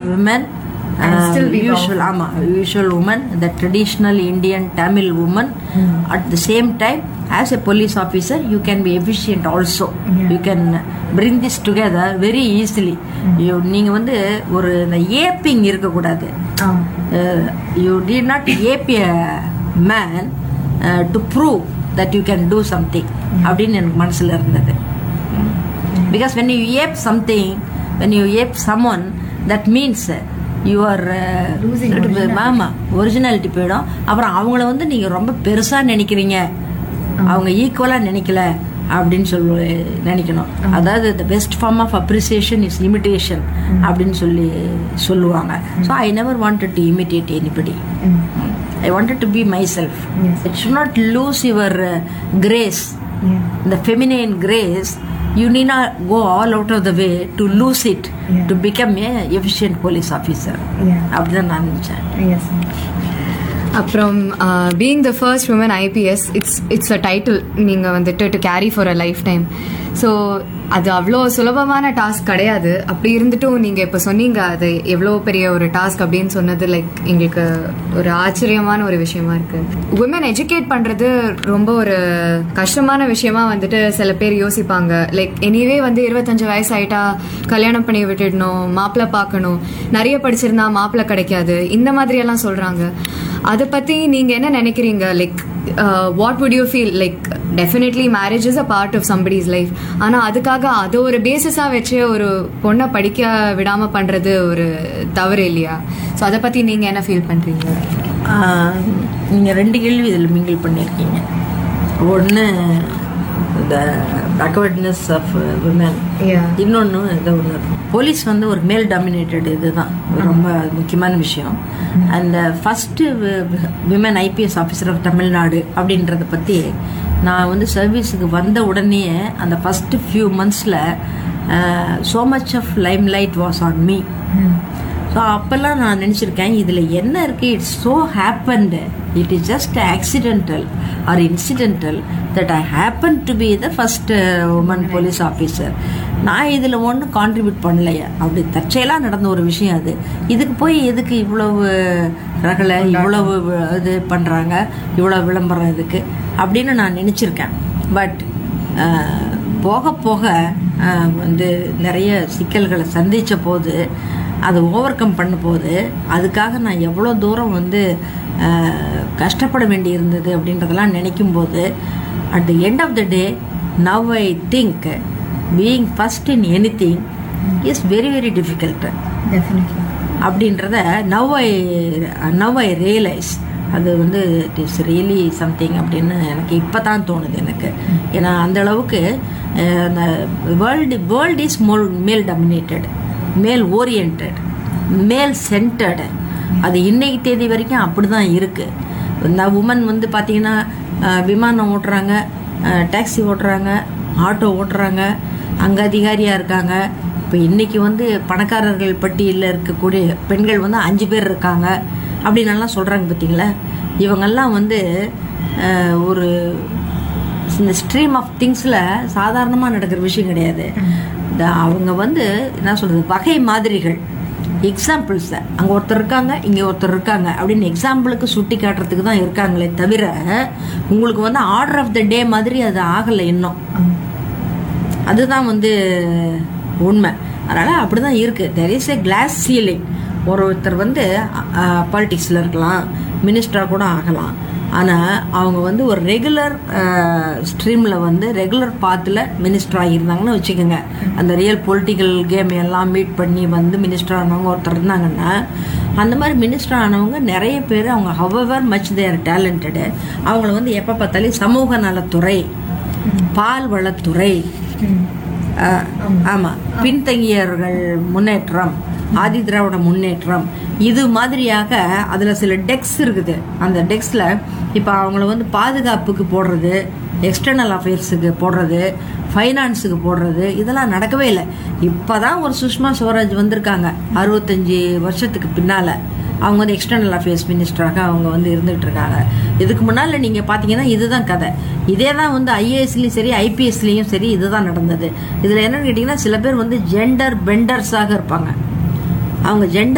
women And still be usual ஆமா usual woman the traditional Indian Tamil woman at the same time as a police officer you can be efficient also Yeah. you can bring this together very easily you நீங்க வந்து ஒரு இந்த aping இருக்கக்கூடாது ஆ uh, you did not ape a man uh, to prove that you can do something அப்படின்னு எனக்கு மனசுல இருந்தது because when you ape something when you ape someone that means you are uh, Losing ஆமா originality போயிடும் அப்புறம் அவங்கள வந்து நீங்க ரொம்ப பெருசா நினைக்கிறீங்க அவங்க ஈக்குவலா நினைக்கல அப்படின்னு சொல்லி நினைக்கணும் அதாவது the best form of appreciation is imitation அப்படின்னு சொல்லி சொல்லுவாங்க so I never wanted to imitate anybody hmm I wanted to be myself Yes. It should not lose your grace Yeah. the feminine grace you need not go all out of the way to lose it Yeah. to become a efficient police officer Yeah. அப்படிதான் நான் நினைச்சேன் Yes. அப்புறம் being the first woman IPS it's it's a title நீங்கள் வந்துட்டு to carry for a lifetime so அது அவ்வளோ சுலபமான task கிடையாது அப்படி இருந்துட்டும் நீங்கள் இப்போ சொன்னீங்க அது எவ்வளோ பெரிய ஒரு டாஸ்க் அப்படின்னு சொன்னது லைக் எங்களுக்கு ஒரு ஆச்சரியமான ஒரு விஷயமா இருக்கு உமன் எஜுகேட் பண்ணுறது ரொம்ப ஒரு கஷ்டமான விஷயமா வந்துட்டு சில பேர் யோசிப்பாங்க லைக் எனிவே வந்து இருபத்தஞ்சு வயசு ஆயிட்டா கல்யாணம் பண்ணி விட்டுடணும் மாப்பிள்ளை பார்க்கணும் நிறைய படிச்சிருந்தா மாப்பிள்ளை கிடைக்காது இந்த மாதிரி எல்லாம் சொல்றாங்க அதை பத்தி நீங்க என்ன நினைக்கிறீங்க like what would you feel like definitely marriage is a part of somebody's life ஆனா அதுக்காக அதை ஒரு பேசிஸா வச்சு ஒரு பொண்ணை படிக்க விடாம பண்றது ஒரு தவறு இல்லையா ஸோ அதை பத்தி நீங்க என்ன ஃபீல் பண்றீங்க ஆஹ், நீங்க ரெண்டு கேள்வி இதில் மிங்கிள் பண்ணியிருக்கீங்க ஒன்று the backwardness of women Yeah. இன்னொன்று இது ஒன்று போலீஸ் வந்து ஒரு மேல் டாமினேட்டட் இதுதான் ரொம்ப முக்கியமான விஷயம் and first women IPS officer of Tamil Nadu அப்படின்றத பற்றி நான் வந்து சர்வீஸுக்கு வந்த உடனே அந்த ஃபஸ்ட்டு ஃபியூ மந்த்ஸில் so much of limelight was on me so அப்போல்லாம் நான் நினச்சிருக்கேன் இதில் என்ன இருக்குது it's so happened it is just accidental or incidental that I happen to be the first woman police officer நான் இதில் ஒன்றும் கான்ட்ரிபியூட் பண்ணலையே அப்படி தற்செயலாக நடந்த ஒரு விஷயம் அது இதுக்கு போய் எதுக்கு இவ்வளவு ரகலை இவ்வளவு வி- இது பண்ணுறாங்க இவ்வளோ விளம்பரம் இதுக்கு அப்படின்னு நான் நினச்சிருக்கேன் பட் போக போக அஹ், வந்து நிறைய சிக்கல்களை சந்தித்த போது அதை ஓவர் கம் பண்ண போது அதுக்காக நான் எவ்வளோ தூரம் வந்து அஹ், கஷ்டப்பட வேண்டி இருந்தது அப்படின்றதெல்லாம் நினைக்கும் போது at the end of the day now I think being first in any thing is very very difficult definitely அப்படின்றத now I now I realize அது வந்து இட் இஸ் ரியலி சம்திங் அப்படின்னு எனக்கு இப்போ தான் தோணுது எனக்கு ஏன்னா அந்த அளவுக்கு அஹ், அந்த world world is male male dominated male oriented male centred அது இன்னைக்கு தேதி வரைக்கும் அப்படி தான் இருக்குது இந்த உமன் வந்து பார்த்தீங்கன்னா அஹ், விமானம் ஓட்டுறாங்க டாக்ஸி ஓட்டுறாங்க ஆட்டோ ஓட்டுறாங்க அங்கே அதிகாரியாக இருக்காங்க இப்போ இன்னைக்கு வந்து பணக்காரர்கள் பட்டியலில் இருக்கக்கூடிய பெண்கள் வந்து அஞ்சு பேர் இருக்காங்க அப்படின்னெல்லாம் சொல்கிறாங்க பார்த்தீங்களா இவங்கெல்லாம் வந்து அஹ், ஒரு இந்த ஸ்ட்ரீம் ஆஃப் திங்ஸில் சாதாரணமாக நடக்கிற விஷயம் கிடையாது இந்த அவங்க வந்து என்ன சொல்கிறது வகை மாதிரிகள் எக்ஸாம்பிள்ஸ் அங்கே ஒருத்தர் இருக்காங்க இங்கே ஒருத்தர் இருக்காங்க அப்படின்னு எக்ஸாம்பிளுக்கு சுட்டி காட்டுறதுக்கு தான் இருக்காங்களே தவிர உங்களுக்கு வந்து ஆர்டர் ஆஃப் த டே மாதிரி அது ஆகலை இன்னும் அதுதான் வந்து உண்மை அதனால் அப்படி தான் இருக்குது there is a glass ceiling ஒருத்தர் வந்து பாலிட்டிக்ஸில் இருக்கலாம் மினிஸ்டராக கூட ஆகலாம் ஆனால் அவங்க வந்து ஒரு ரெகுலர் ஸ்ட்ரீமில் வந்து ரெகுலர் பாத்தில் மினிஸ்டர் ஆகியிருந்தாங்கன்னு வச்சுக்கோங்க அந்த ரியல் பொலிட்டிக்கல் கேம் எல்லாம் மீட் பண்ணி வந்து மினிஸ்டர் ஆனவங்க ஒருத்தர் இருந்தாங்கன்னா அந்த மாதிரி மினிஸ்டர் ஆனவங்க நிறைய பேர் அவங்க ஹவவர் மச் தேர் டேலண்டடு அவங்கள வந்து எப்போ பார்த்தாலும் சமூக நலத்துறை பால் வளத்துறை ஆஹ், ஆமா பின்தங்கியவர்கள் முன்னேற்றம் ஆதி திராவிட முன்னேற்றம் இது மாதிரியாக அதுல சில டெக்ஸ் இருக்குது அந்த டெக்ஸ்ல இப்ப அவங்கள வந்து பாதுகாப்புக்கு போடுறது எக்ஸ்டர்னல் அஃபேர்ஸுக்கு போடுறது ஃபைனான்ஸுக்கு போடுறது இதெல்லாம் நடக்கவே இல்லை இப்பதான் ஒரு சுஷ்மா ஸ்வராஜ் வந்திருக்காங்க அறுபத்தஞ்சு வருஷத்துக்கு பின்னால அவங்க வந்து எக்ஸ்டர்னல் அஃபேர்ஸ் மினிஸ்டராக அவங்க வந்து இருந்துகிட்டு இருக்காங்க இதுக்கு முன்னால் நீங்கள் பார்த்தீங்கன்னா இதுதான் கதை இதே தான் வந்து ஐஏஎஸ்லேயும் சரி ஐபிஎஸ்லேயும் சரி இதுதான் நடந்தது இதில் என்னன்னு கேட்டிங்கன்னா சில பேர் வந்து ஜெண்டர் பெண்டர்ஸாக இருப்பாங்க அவங்க ஜெண்டர்